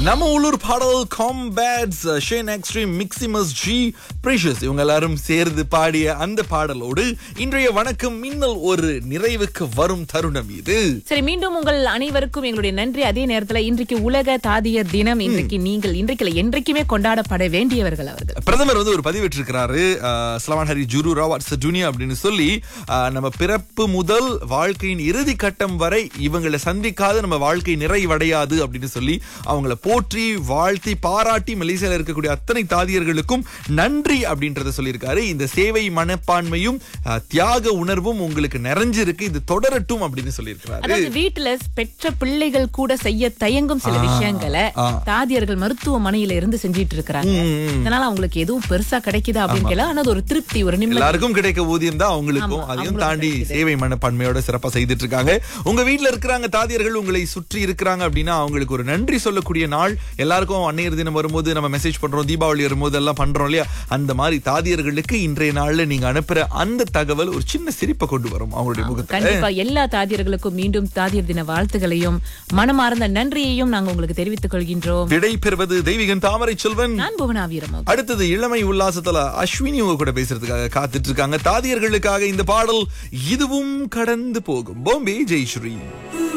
நம்ம உள்ளூர் பாடல் காம்பேட்ஸ் ஷேன் எக்ஸ்ட்ரீம் மிக்சிமஸ் ஜி ப்ரிஷஸ் இவங்க எல்லாரும் சேர்ந்து பாடிய அந்த பாடலோடு இன்றைய வணக்கம் மின்னல் ஒரு நிறைவுக்கு வரும் தருணம் இது சரி மீண்டும் உங்கள் அனைவருக்கும் எங்களுடைய நன்றி அதே நேரத்துல இன்றைக்கு உலக தாதியர் தினம் இன்றைக்கு நீங்கள் இன்றைக்கு இல்ல, என்றைக்குமே கொண்டாடப்பட வேண்டியவர்கள் அவர்கள் பிரதமர் வந்து ஒரு பதிவிட்டிருக்கிறாரு ஸ்லவான் ஹரி ஜுரு ராவாட் ஜூனியா அப்படின்னு சொல்லி அஹ், நம்ம பிறப்பு முதல் வாழ்க்கையின் இறுதி கட்டம் வரை இவங்களை சந்திக்காத நம்ம வாழ்க்கை நிறைவடையாது அப்படின்னு சொல்லி அவங்கள போற்றி வாழ்த்தி பாராட்டி மலேசியால இருக்கக்கூடிய அத்தனை தாதியர்களுக்கும் நன்றி அப்படின்றத சொல்லியிருக்காரு இந்த சேவை மனப்பான்மையும் அஹ், தியாக உணர்வும் உங்களுக்கு நிறைஞ்சிருக்கு இது தொடரட்டும் அப்படின்னு சொல்லியிருக்கிறாரு அதாவது வீட்டுல பெற்ற பிள்ளைகள் கூட செய்ய தயங்கும் சில விஷயங்களை தாதியர்கள் மருத்துவமனையில இருந்து செஞ்சிட்டு இருக்கிறாங்க இதனால அவங்களுக்கு எதுவும் பெருசா கிடைக்குதா அப்படின்னு கேட்கல ஆனா அது ஒரு திருப்தி ஒரு நிம்மதி எல்லாருக்கும் கிடைக்க ஊதியம் தான் அவங்களுக்கும் ஆமா, அதையும் அவங்களுக்கும் தாண்டி சேவை மனப்பான்மையோட சிறப்பா செய்துட்டு இருக்காங்க உங்க வீட்ல இருக்கிறாங்க தாதியர்கள் உங்களை சுற்றி இருக்கிறாங்க அப்படின்னா அவங்களுக்கு ஒரு நன்றி சொல்லக்கூடிய நாள் எல்லாருக்கும் அன்னையர் தினம் வரும்போது நம்ம மெசேஜ் பண்றோம் தீபாவளி வரும்போது எல்லாம் பண்றோம் இல்லையா அந்த மாதிரி தாதியர்களுக்கு இன்றைய நாள்ல நீங்க அனுப்புற அந்த தகவல் ஒரு சின்ன சிரிப்பை கொண்டு வரும் அவங்களுடைய முகத்துல கண்டிப்பா எல்லா தாதியர்களுக்கும் மீண்டும் தாதியர் தின வாழ்த்துகளையும் மனமார்ந்த நன்றியையும் நாங்க உங்களுக்கு தெரிவித்துக் கொள்கின்றோம் விடை பெறுவது தெய்வீகன் தாமரை செல்வன் நான் புவனா வீரமோ அடுத்தது இளமை உல்லாசத்துல அஸ்வினி உங்க கூட பேசுறதுக்காக காத்துட்டு இருக்காங்க தாதியர்களுக்காக இந்த பாடல் இதுவும் கடந்து போகும் பாம்பே ஜெய்ஸ்ரீ